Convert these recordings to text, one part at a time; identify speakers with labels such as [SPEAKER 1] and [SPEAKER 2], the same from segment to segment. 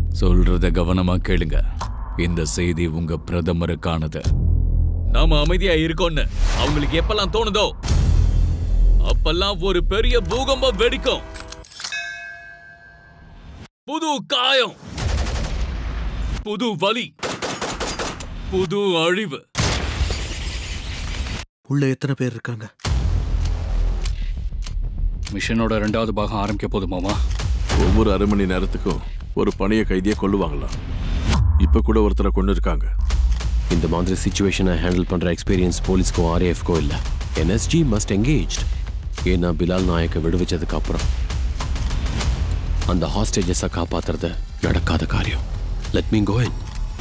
[SPEAKER 1] சொல்றத கவனமா கேளுங்க இந்த செய்தி உங்க பிரதமருக்கானது நாம அமைதியா இருக்கோம்னு அவங்களுக்கு எப்பெல்லாம் தோணுதோ அப்பெல்லாம் ஒரு பெரிய பூகம்பம் வெடிக்கும் புது காயம் புது வலி புது அழிவு
[SPEAKER 2] உள்ள எத்தனை பேர் இருக்காங்க
[SPEAKER 3] மிஷனோட ரெண்டாவது பாகம் ஆரம்பிக்க போதுமாமா
[SPEAKER 4] ஒவ்வொரு அரை மணி நேரத்துக்கும் ஒரு பணைய கைதியை கொல்லுவாங்களாம் இப்ப கூட ஒருத்தரை கொண்டு இருக்காங்க
[SPEAKER 5] இந்த மாதிரி சுச்சுவேஷனை ஹேண்டில் பண்ற எக்ஸ்பீரியன்ஸ் போலீஸ்க்கோ ஆர்ஏஎஃப்கோ இல்ல என்எஸ்ஜி மஸ்ட் எங்கேஜ் ஏன்னா பிலால் நாயக்கை விடுவிச்சதுக்கு அப்புறம் அந்த ஹாஸ்டேஜஸை காப்பாத்துறது நடக்காத காரியம் let me go in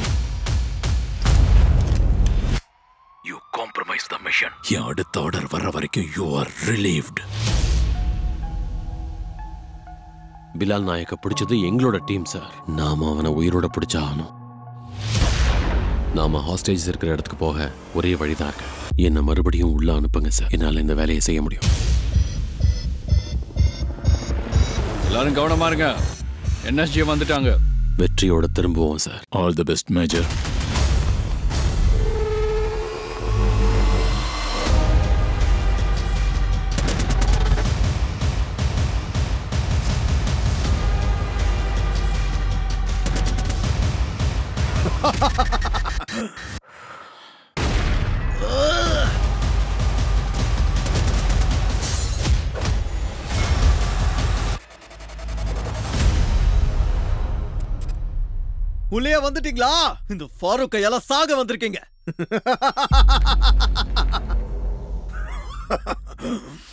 [SPEAKER 1] you compromise the mission என் அடுத்த ஆர்டர் வர வரைக்கும் யூ ஆர் ரிலீவ்ட்
[SPEAKER 5] பிலால் நாயக்க பிடிச்சது எங்களோட டீம் சார் நாம அவனை உயிரோட பிடிச்சாகணும் நாம ஹாஸ்டேஜ் இருக்கிற இடத்துக்கு போக ஒரே வழிதான் இருக்கு என்னை மறுபடியும் உள்ள அனுப்புங்க சார் என்னால இந்த வேலையை செய்ய முடியும்
[SPEAKER 3] எல்லாரும் கவனமா இருங்க என்எஸ்ஜி வந்துட்டாங்க
[SPEAKER 5] வெற்றியோட திரும்புவோம் sir
[SPEAKER 1] all the best major
[SPEAKER 2] உள்ளே வந்துட்டீங்களா இந்த ஃபாரூக் கையால சாக வந்திருக்கீங்க